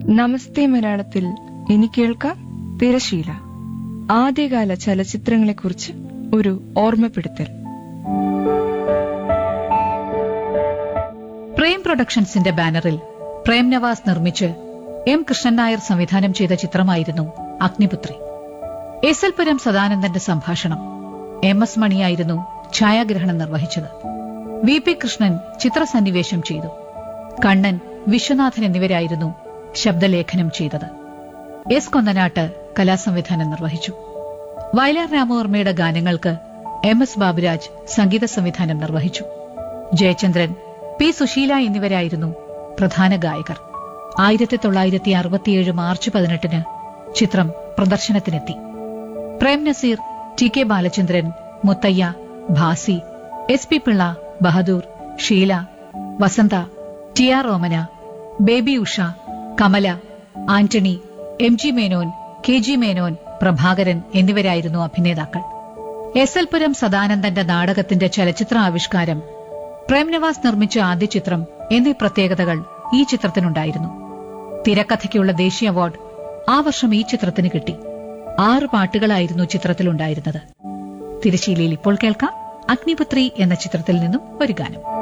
നമസ്തേ മലയാളത്തിൽ ഇനി കേൾക്കാം തിരശീല ആദ്യകാല ചലച്ചിത്രങ്ങളെക്കുറിച്ച് ഒരു ഓർമ്മപ്പെടുത്തൽ പ്രേം പ്രൊഡക്ഷൻസിന്റെ ബാനറിൽ പ്രേം നവാസ് നിർമ്മിച്ച് എം കൃഷ്ണൻ നായർ സംവിധാനം ചെയ്ത ചിത്രമായിരുന്നു അഗ്നിപുത്രി എസ് എൽ പുരം സദാനന്ദന്റെ സംഭാഷണം എം എസ് മണിയായിരുന്നു ഛായാഗ്രഹണം നിർവഹിച്ചത് വി പി കൃഷ്ണൻ ചിത്രസന്നിവേശം ചെയ്തു കണ്ണൻ വിശ്വനാഥൻ എന്നിവരായിരുന്നു ശബ്ദലേഖനം ചെയ്തത് എസ് കൊന്നനാട്ട് കലാസംവിധാനം നിർവഹിച്ചു വയലാർ രാമവർമ്മയുടെ ഗാനങ്ങൾക്ക് എം എസ് ബാബുരാജ് സംഗീത സംവിധാനം നിർവഹിച്ചു ജയചന്ദ്രൻ പി സുശീല എന്നിവരായിരുന്നു പ്രധാന ഗായകർ ആയിരത്തി തൊള്ളായിരത്തി അറുപത്തിയേഴ് മാർച്ച് പതിനെട്ടിന് ചിത്രം പ്രദർശനത്തിനെത്തി Prem Nazir T K Balachandran Muthaiah Bhasi S P Pillai Bahadur Sheela Vasantha T R Omana Baby Usha Kamala Antony M G Menon K G Menon Prabhakaran എന്നിവരായിരുന്നു അഭിനേതാക്കൾ എസ് എൽ പുരം സദാനന്ദന്റെ നാടകത്തിന്റെ ചലച്ചിത്ര ആവിഷ്കാരം പ്രേംനവാസ് നിർമ്മിച്ച ആദ്യ ചിത്രം എന്നീ പ്രത്യേകതകൾ ഈ ചിത്രത്തിനുണ്ടായിരുന്നു തിരക്കഥയ്ക്കുള്ള ദേശീയ അവാർഡ് ആ വർഷം ഈ ചിത്രത്തിന് കിട്ടി ആറ് പാട്ടുകളായിരുന്നു ചിത്രത്തിലുണ്ടായിരുന്നത് തിരശ്ശീലയിൽ ഇപ്പോൾ കേൾക്കാം അഗ്നിപുത്രി എന്ന ചിത്രത്തിൽ നിന്നും ഒരു ഗാനം